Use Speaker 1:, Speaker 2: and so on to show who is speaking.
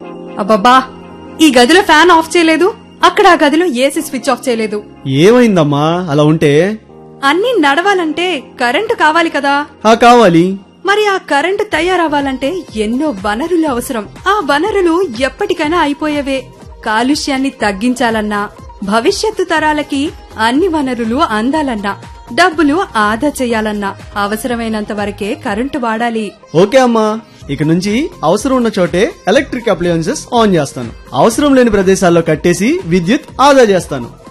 Speaker 1: అబ్బబ్బా ఈ గదిలో ఫ్యాన్ ఆఫ్ చేయలేదు అక్కడ ఆ గదిలో ఏసీ స్విచ్ ఆఫ్ చేయలేదు
Speaker 2: ఏమైందమ్మా అలా ఉంటే
Speaker 1: అన్నీ నడవాలంటే కరెంటు కావాలి కదా
Speaker 2: ఆ కావాలి
Speaker 1: మరి ఆ కరెంటు తయారవ్వాలంటే ఎన్నో వనరులు అవసరం ఆ వనరులు ఎప్పటికైనా అయిపోయేవే కాలుష్యాన్ని తగ్గించాలన్నా భవిష్యత్తు తరాలకి అన్ని వనరులు అందాలన్నా డబ్బులు ఆదా చేయాలన్నా అవసరమైనంత వరకే కరెంటు వాడాలి
Speaker 2: ఓకే అమ్మా ఇక నుంచి అవసరం ఉన్న చోటే ఎలక్ట్రిక్ అప్లయన్సెస్ ఆన్ చేస్తాను అవసరం లేని ప్రదేశాల్లో కట్టేసి విద్యుత్ ఆదా చేస్తాను